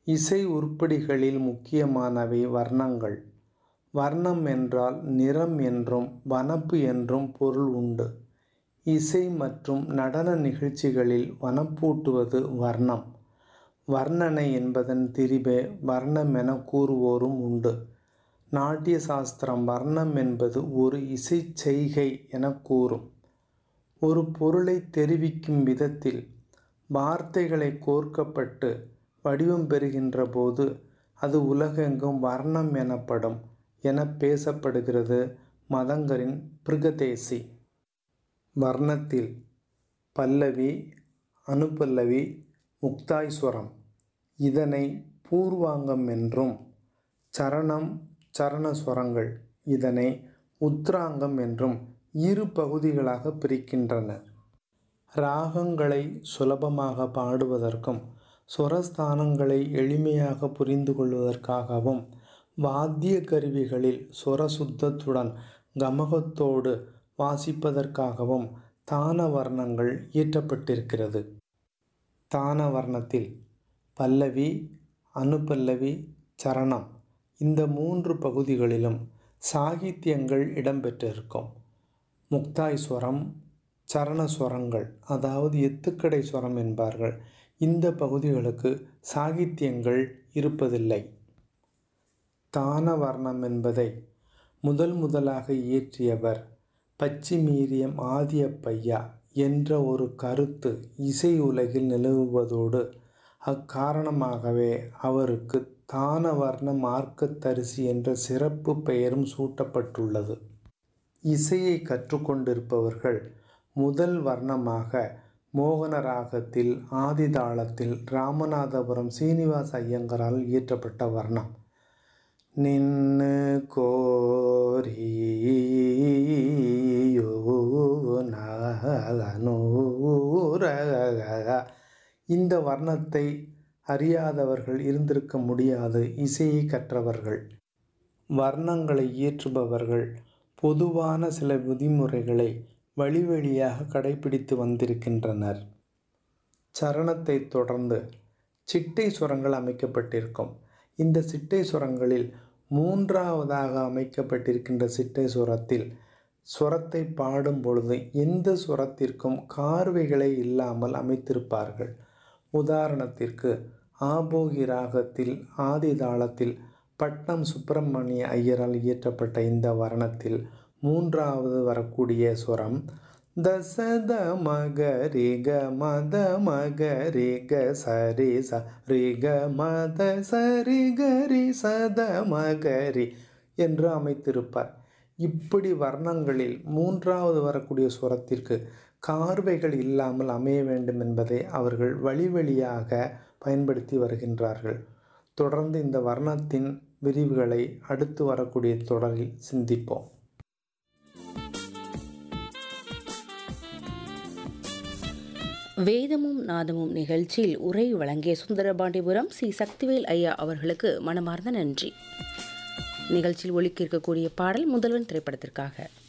இசை உருப்படிகளில் முக்கியமானவை வர்ணங்கள் வர்ணம் என்றால் நிறம் என்றும் வனப்பு என்றும் பொருள் உண்டு இசை மற்றும் நடன நிகழ்ச்சிகளில் வனப்பூட்டுவது வர்ணம் வர்ணனை என்பதன் திரிபே வர்ணம் என கூறுவோரும் உண்டு நாட்டிய சாஸ்திரம் வர்ணம் என்பது ஒரு இசை செய்கை என கூறும் ஒரு பொருளை தெரிவிக்கும் விதத்தில் வார்த்தைகளை கோர்க்கப்பட்டு வடிவம் பெறுகின்ற போது அது உலகெங்கும் வர்ணம் எனப்படும் என பேசப்படுகிறது மதங்கரின் பிருகதேசி வர்ணத்தில் பல்லவி அனுபல்லவி முக்தாய்ஸ்வரம் இதனை பூர்வாங்கம் என்றும் சரணம் சரணஸ்வரங்கள் இதனை உத்ராங்கம் என்றும் இரு பகுதிகளாக பிரிக்கின்றனர் ராகங்களை சுலபமாக பாடுவதற்கும் சுரஸ்தானங்களை எளிமையாக புரிந்து கொள்வதற்காகவும் வாத்திய கருவிகளில் சுரசுத்தத்துடன் கமகத்தோடு வாசிப்பதற்காகவும் தான வர்ணங்கள் இயற்றப்பட்டிருக்கிறது தான வர்ணத்தில் பல்லவி அனுபல்லவி சரணம் இந்த மூன்று பகுதிகளிலும் சாகித்யங்கள் இடம்பெற்றிருக்கும் முக்தாய் ஸ்வரம் சரணஸ்வரங்கள் அதாவது எத்துக்கடை ஸ்வரம் என்பார்கள் இந்த பகுதிகளுக்கு சாகித்யங்கள் இருப்பதில்லை தான வர்ணம் என்பதை முதல் முதலாக இயற்றியவர் பச்சிமீரியம் ஆதியப்பையா என்ற ஒரு கருத்து இசை உலகில் நிலவுவதோடு அக்காரணமாகவே அவருக்கு தானவர்ண மார்க்கத்தரிசி என்ற சிறப்பு பெயரும் சூட்டப்பட்டுள்ளது இசையை கற்றுக்கொண்டிருப்பவர்கள் முதல் வர்ணமாக மோகன ராகத்தில் ஆதிதாளத்தில் ராமநாதபுரம் சீனிவாச ஐயங்கரால் இயற்றப்பட்ட வர்ணம் நின்னு கோரியூர இந்த வர்ணத்தை அறியாதவர்கள் இருந்திருக்க முடியாது இசையை கற்றவர்கள் வர்ணங்களை இயற்றுபவர்கள் பொதுவான சில விதிமுறைகளை வழி வழியாக கடைபிடித்து வந்திருக்கின்றனர் சரணத்தை தொடர்ந்து சிட்டை சுரங்கள் அமைக்கப்பட்டிருக்கும் இந்த சிட்டை சுரங்களில் மூன்றாவதாக அமைக்கப்பட்டிருக்கின்ற சிட்டை சுரத்தில் சுரத்தை பாடும் பொழுது எந்த சுரத்திற்கும் கார்வைகளை இல்லாமல் அமைத்திருப்பார்கள் உதாரணத்திற்கு ஆபோகி ராகத்தில் ஆதி தாளத்தில் பட்னம் சுப்பிரமணிய ஐயரால் இயற்றப்பட்ட இந்த வர்ணத்தில் மூன்றாவது வரக்கூடிய சுரம் தசத மக ரி க மத மக ரி க சரி ச ரி க மத சரி க ரி சத மக ரி என்று அமைத்திருப்பார் இப்படி வர்ணங்களில் மூன்றாவது வரக்கூடிய சுரத்திற்கு கார்வைகள் இல்லாமல் அமைய வேண்டும் என்பதை அவர்கள் வழி வழியாக பயன்படுத்தி வருகின்றார்கள் தொடர்ந்து இந்த வர்ணத்தின் விரிவுகளை அடுத்து வரக்கூடிய தொடரில் சிந்திப்போம் வேதமும் நாதமும் நிகழ்ச்சியில் உரை வழங்கிய சுந்தரபாண்டிபுரம் சி சக்திவேல் ஐயா அவர்களுக்கு மனமார்ந்த நன்றி நிகழ்ச்சியில் ஒலிக்க இருக்கக்கூடிய பாடல் முதல்வன் திரைப்படத்திற்காக